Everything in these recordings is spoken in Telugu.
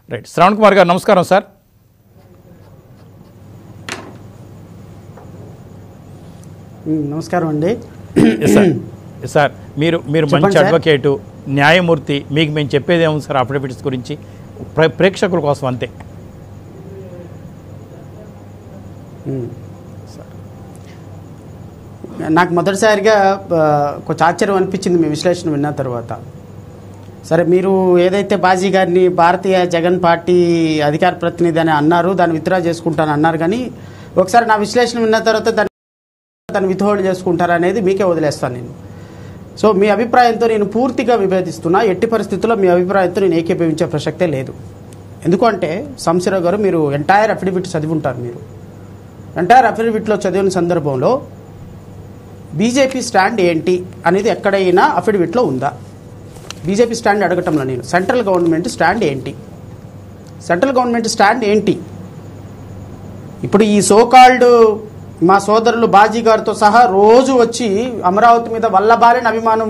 రైట్ శ్రవణ్ కుమార్ గారు నమస్కారం సార్ ఉమ్, నమస్కారం అండి ఎస్ సార్ ఎస్ సార్ మీరు మీరు చెప్పండి మంచి సార్. అడ్వకేటు న్యాయమూర్తి మీకు మేము చెప్పేది ఏముంది సార్ అఫిడవిట్స్ గురించి ప్రే- ప్రేక్షకుల కోసం అంతే ఉమ్. నాకు మొదటిసారిగా ఆ, కొంచెం ఆశ్చర్యం అనిపించింది మీ విశ్లేషణ విన్న తర్వాత సరే మీరు ఏదైతే బాజీ గారిని భారతీయ జగన్ పార్టీ అధికార ప్రతినిధి అని అన్నారు దాన్ని విత్డ్రా చేసుకుంటాను అన్నారు కానీ ఒకసారి నా విశ్లేషణ విన్న తర్వాత దాన్ని దాన్ని విత్హోల్డ్ చేసుకుంటారా అనేది మీకే వదిలేస్తాను నేను సో మీ అభిప్రాయంతో నేను పూర్తిగా విభేదిస్తున్నా ఎట్టి పరిస్థితుల్లో మీ అభిప్రాయంతో నేను ఏకీభవించే ప్రసక్తే లేదు ఎందుకంటే సంశీరావు గారు మీరు ఎంటైర్ అఫిడవిట్ చదివి ఉంటారు మీరు ఎంటైర్ అఫిడవిట్లో చదివిన సందర్భంలో బీజేపీ స్టాండ్ ఏంటి అనేది ఎక్కడైనా అఫిడవిట్లో ఉందా బీజేపీ స్టాండ్ అడగటంలో నేను సెంట్రల్ గవర్నమెంట్ స్టాండ్ ఏంటి సెంట్రల్ గవర్నమెంట్ స్టాండ్ ఏంటి ఇప్పుడు ఈ సోకాల్డ్ మా సోదరులు బాజీ గారితో సహా రోజు వచ్చి అమరావతి మీద వల్లబారిన అభిమానం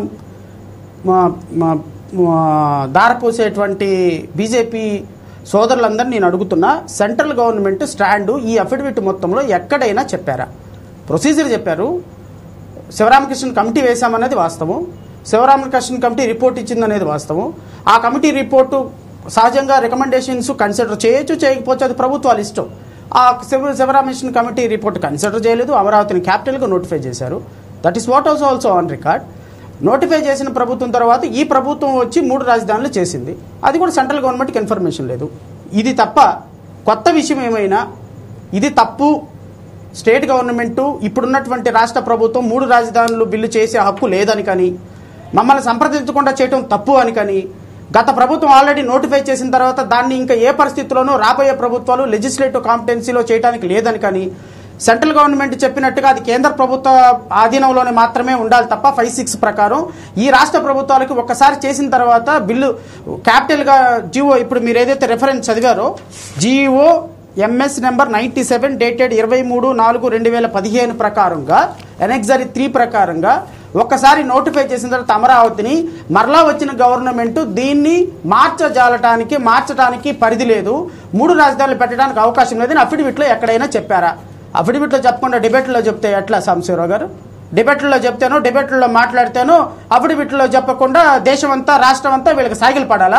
మా- మా- మా దారపోసేటువంటి బీజేపీ సోదరులందరినీ నేను అడుగుతున్నా సెంట్రల్ గవర్నమెంట్ స్టాండు ఈ అఫిడవిట్ మొత్తంలో ఎక్కడైనా చెప్పారా ప్రొసీజర్ చెప్పారు శివరామకృష్ణ కమిటీ వేశామన్నది వాస్తవం శివరామకృష్ణ కమిటీ రిపోర్ట్ ఇచ్చిందనేది వాస్తవం ఆ కమిటీ రిపోర్టు సహజంగా రికమెండేషన్స్ కన్సిడర్ చేయొచ్చు చేయకపోవచ్చు అది ప్రభుత్వాలు ఇష్టం ఆ Shiva Sivaramakrishna committee report consider చేయలేదు అమరావతిని క్యాపిటల్గా నోటిఫై చేశారు that is what also also on record notify చేసిన ప్రభుత్వం తర్వాత ఈ ప్రభుత్వం వచ్చి మూడు రాజధానులు చేసింది అది కూడా సెంట్రల్ గవర్నమెంట్కి ఇన్ఫర్మేషన్ లేదు ఇది తప్ప కొత్త విషయం ఏమైనా ఇది తప్పు స్టేట్ గవర్నమెంట్ ఇప్పుడున్నటువంటి రాష్ట్ర ప్రభుత్వం మూడు రాజధానులు బిల్లు చేసే హక్కు లేదని కానీ మమ్మల్ని సంప్రదించకుండా చేయటం తప్పు అని కానీ గత ప్రభుత్వం ఆల్రెడీ నోటిఫై చేసిన తర్వాత దాన్ని ఇంకా ఏ పరిస్థితుల్లోనూ రాబోయే ప్రభుత్వాలు లెజిస్లేటివ్ కాంపిటెన్సీలో చేయడానికి లేదని కానీ సెంట్రల్ గవర్నమెంట్ చెప్పినట్టుగా అది కేంద్ర ప్రభుత్వ ఆధీనంలోనే మాత్రమే ఉండాలి తప్ప ఫైవ్ సిక్స్ ప్రకారం ఈ రాష్ట్ర ప్రభుత్వాలకి ఒక్కసారి చేసిన తర్వాత బిల్లు క్యాపిటల్గా జియో ఇప్పుడు మీరు ఏదైతే రెఫరెన్స్ చదివారో GO MS number ninety seven dated ఇరవై మూడు నాలుగు రెండు వేల పదిహేను ప్రకారంగా ఎనెక్సరీ త్రీ ప్రకారంగా ఒక్కసారి నోటిఫై చేసిన తర్వాత అమరావతిని మరలా వచ్చిన గవర్నమెంట్ దీన్ని మార్చజాలటానికి మార్చడానికి పరిధి లేదు మూడు రాజధానులు పెట్టడానికి అవకాశం లేదని అఫిడవిట్లో ఎక్కడైనా చెప్పారా అఫిడవిట్లో చెప్పకుండా డిబేట్లో చెప్తే ఎట్లా సాంబశివరావు గారు డిబేట్లో చెప్తేనో డిబేట్లో మాట్లాడితేనో అఫిడవిట్లో చెప్పకుండా దేశం అంతా రాష్ట్రం అంతా వీళ్ళకి సాగిలు పడాలా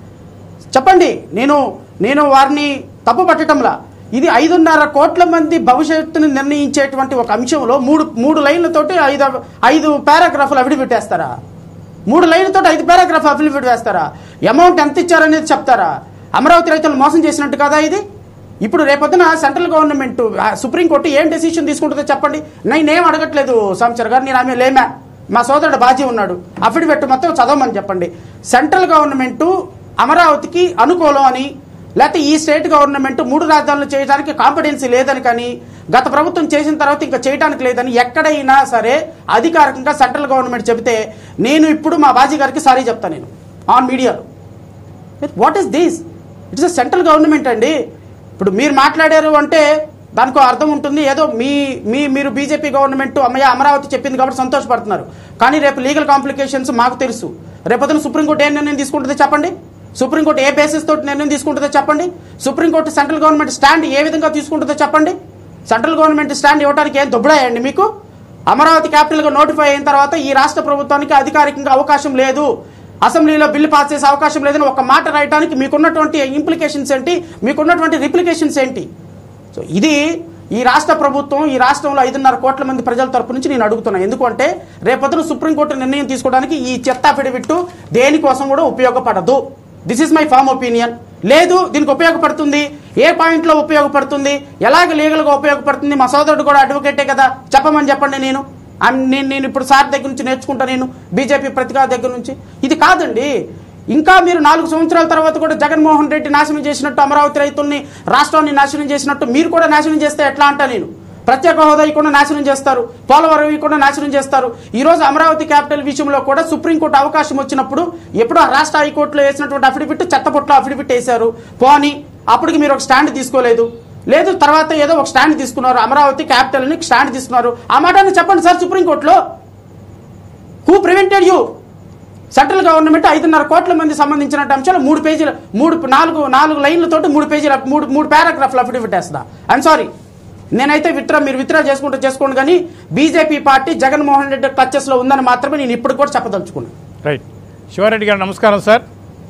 చెప్పండి నేను నేను వారిని తప్పు పట్టడంలా ఇది ఐదున్నర కోట్ల మంది భవిష్యత్తుని నిర్ణయించేటువంటి ఒక అంశంలో మూడు మూడు లైన్లతోటి ఐదు ఐదు పారాగ్రాఫ్లు అఫిడవిట్ వేస్తారా మూడు లైన్లతోటి ఐదు పారాగ్రాఫ్ అఫిడవిట్ వేస్తారా అమౌంట్ ఎంత ఇచ్చారనేది చెప్తారా అమరావతి రైతులు మోసం చేసినట్టు కదా ఇది ఇప్పుడు రేపొద్దున సెంట్రల్ గవర్నమెంట్ ఆ, సుప్రీంకోర్టు ఏం డెసిషన్ తీసుకుంటుందో చెప్పండి నేనేం అడగట్లేదు సాంబచర్ గారు నేను ఆమె లేమా మా సోదరుడు బాజీ ఉన్నాడు అఫిడవిట్ మొత్తం చదవమని చెప్పండి సెంట్రల్ గవర్నమెంట్ అమరావతికి అనుకూలం అని లేకపోతే ఈ స్టేట్ గవర్నమెంట్ మూడు రాజధానులు చేయడానికి కాంపిటెన్సీ లేదని కానీ గత ప్రభుత్వం చేసిన తర్వాత ఇంకా చేయడానికి లేదని ఎక్కడైనా సరే అధికారికంగా సెంట్రల్ గవర్నమెంట్ చెబితే నేను ఇప్పుడు మా బాజీ గారికి సారీ చెప్తాను నేను ఆన్ మీడియాలో what is this it's uh central government అండి ఇప్పుడు మీరు మాట్లాడారు అంటే దానికో అర్థం ఉంటుంది ఏదో మీ మీ మీరు బీజేపీ గవర్నమెంట్ అమ్మయ్య అమరావతి చెప్పింది కాబట్టి సంతోషపడుతున్నారు కానీ రేపు లీగల్ కాంప్లికేషన్స్ మాకు తెలుసు రేపొద్దున సుప్రీంకోర్టు ఏ నిర్ణయం తీసుకుంటుందో చెప్పండి సుప్రీంకోర్టు ఏ బేసిస్ తోటి నిర్ణయం తీసుకుంటుందో చెప్పండి సుప్రీంకోర్టు సెంట్రల్ గవర్నమెంట్ స్టాండ్ ఏ విధంగా తీసుకుంటుందో చెప్పండి సెంట్రల్ గవర్నమెంట్ స్టాండ్ ఇవ్వడానికి ఏం దుబ్బడాయండి మీకు అమరావతి క్యాపిటల్గా నోటిఫై అయిన తర్వాత ఈ రాష్ట్ర ప్రభుత్వానికి అధికారికంగా అవకాశం లేదు అసెంబ్లీలో బిల్లు పాస్ చేసే అవకాశం లేదని ఒక మాట రాయడానికి మీకున్నటువంటి ఇంప్లికేషన్స్ ఏంటి మీకున్నటువంటి రిప్లికేషన్స్ ఏంటి సో ఇది ఈ రాష్ట్ర ప్రభుత్వం ఈ రాష్ట్రంలో ఐదున్నర కోట్ల మంది ప్రజల తరపు నుంచి నేను అడుగుతున్నాను ఎందుకంటే రేపొద్దున సుప్రీంకోర్టు నిర్ణయం తీసుకోవడానికి ఈ చెత్త అఫిడవిట్ దేనికోసం కూడా ఉపయోగపడదు this is my firm opinion లేదు దీనికి ఉపయోగపడుతుంది ఏ పాయింట్లో ఉపయోగపడుతుంది ఎలాగ లీగల్గా ఉపయోగపడుతుంది మా సోదరుడు కూడా అడ్వకేటే కదా చెప్పమని చెప్పండి నేను I'm- నేను నేను ఇప్పుడు సార్ దగ్గర నుంచి నేర్చుకుంటా నేను బీజేపీ ప్రతిగా దగ్గర నుంచి ఇది కాదండి ఇంకా మీరు నాలుగు సంవత్సరాల తర్వాత కూడా జగన్మోహన్ రెడ్డి నాశనం చేసినట్టు అమరావతి రైతుల్ని రాష్ట్రాన్ని నాశనం చేసినట్టు మీరు కూడా నాశనం చేస్తే ఎట్లా అంటా నేను ప్రత్యేక హోదా కూడా నాశనం చేస్తారు పోలవరం కూడా నాశనం చేస్తారు ఈ రోజు అమరావతి క్యాపిటల్ విషయంలో కూడా సుప్రీంకోర్టు అవకాశం వచ్చినప్పుడు ఎప్పుడు ఆ రాష్ట్ర హైకోర్టులో వేసినటువంటి అఫిడవిట్ చెత్తపొట్లో అఫిడవిట్ వేశారు పోని అప్పటికి మీరు ఒక స్టాండ్ తీసుకోలేదు లేదు తర్వాత ఏదో ఒక స్టాండ్ తీసుకున్నారు అమరావతి క్యాపిటల్ ని స్టాండ్ తీసుకున్నారు ఆ మాటని చెప్పండి సార్ సుప్రీంకోర్టులో who prevented you central government ఐదున్నర కోట్ల మంది సంబంధించిన అంశాలు మూడు పేజీల మూడు నాలుగు నాలుగు లైన్లతోటి మూడు పేజీల మూడు మూడు పారాగ్రాఫ్లు అఫిడవిట్ వేస్తా ఐఎమ్ సారీ నేనైతే విత్డ్రా మీరు విత్డ్రా చేసుకుంటే చేసుకోండి కానీ బీజేపీ పార్టీ జగన్మోహన్ రెడ్డి టచెస్లో ఉందని మాత్రమే నేను ఇప్పుడు కూడా చెప్పదలుచుకున్నాను రైట్ శివారెడ్డి గారు నమస్కారం సార్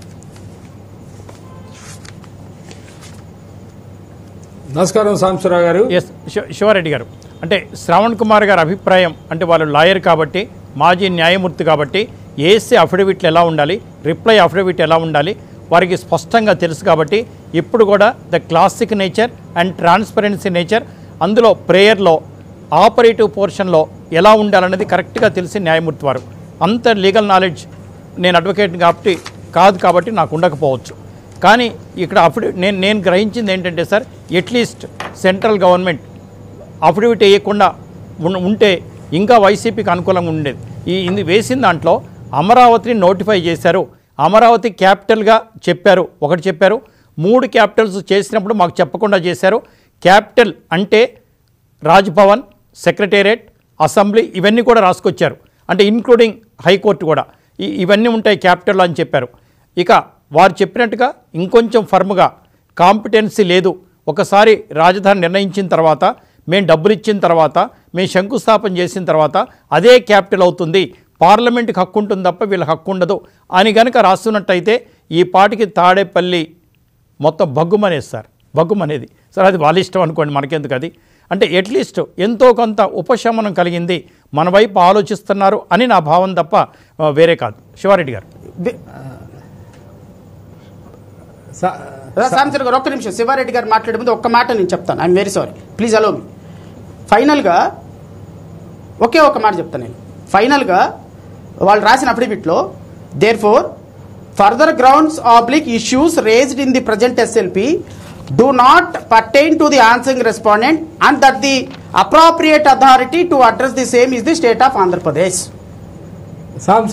నమస్కారం సాంబశివరావు గారు ఎస్ శివ- శివారెడ్డి గారు అంటే శ్రవణ్ కుమార్ గారి అభిప్రాయం అంటే వాళ్ళు లాయర్ కాబట్టి మాజీ న్యాయమూర్తి కాబట్టి ఏసీ అఫిడవిట్లు ఎలా ఉండాలి రిప్లై అఫిడవిట్ ఎలా ఉండాలి వారికి స్పష్టంగా తెలుసు కాబట్టి ఇప్పుడు కూడా the classic nature and transparency nature అందులో ప్రేయర్లో ఆపరేటివ్ పోర్షన్లో ఎలా ఉండాలనేది కరెక్ట్గా తెలిసి న్యాయమూర్తి వారు అంత లీగల్ నాలెడ్జ్ నేను అడ్వకేట్ కాబట్టి కాదు కాబట్టి నాకు ఉండకపోవచ్చు కానీ ఇక్కడ అఫిడవి నేను నేను గ్రహించింది ఏంటంటే sir at least central government affidavit వేయకుండా ఉన్- ఉంటే ఇంకా వైసీపీకి అనుకూలంగా ఉండేది ఈ ఇది వేసిన దాంట్లో అమరావతిని నోటిఫై చేశారు అమరావతి క్యాపిటల్గా చెప్పారు ఒకటి చెప్పారు మూడు క్యాపిటల్స్ చేసినప్పుడు మాకు చెప్పకుండా చేశారు క్యాపిటల్ అంటే రాజ్భవన్ సెక్రటేరియట్ అసెంబ్లీ ఇవన్నీ కూడా రాసుకొచ్చారు అంటే ఇన్క్లూడింగ్ హైకోర్టు కూడా ఈ ఇవన్నీ ఉంటాయి క్యాపిటల్ అని చెప్పారు ఇక వారు చెప్పినట్టుగా ఇంకొంచెం ఫర్మ్గా కాంపిటెన్సీ లేదు ఒకసారి రాజధాని నిర్ణయించిన తర్వాత మేము డబ్బులు ఇచ్చిన తర్వాత మేము శంకుస్థాపన చేసిన తర్వాత అదే క్యాపిటల్ అవుతుంది పార్లమెంట్కి హక్కు ఉంటుంది తప్ప వీళ్ళకి హక్కు ఉండదు అని కనుక రాస్తున్నట్టయితే ఈ పాటికి తాడేపల్లి మొత్తం బగ్గుమనేది సార్ బగ్గుమనేది సార్ అది వాళ్ళ ఇష్టం అనుకోండి మనకెందుకు అది అంటే అట్లీస్ట్ ఎంతో కొంత ఉపశమనం కలిగింది మన వైపు ఆలోచిస్తున్నారు అని నా భావం తప్ప ఆ, వేరే కాదు శివారెడ్డి గారు బి- సా- సాంసర్ గారు ఒక్క నిమిషం శివారెడ్డి గారు మాట్లాడే ముందు ఒక్క మాట నేను చెప్తాను I'm very sorry please allow me ఫైనల్గా ఒకే ఒక మాట చెప్తాను నేను ఫైనల్గా వాళ్ళు రాసిన అఫిడవిట్లో therefore further grounds oblique issues raised in the present SLP do not pertain to the answering respondent and that the appropriate authority to address the same is the state of Andhra Pradesh. Samba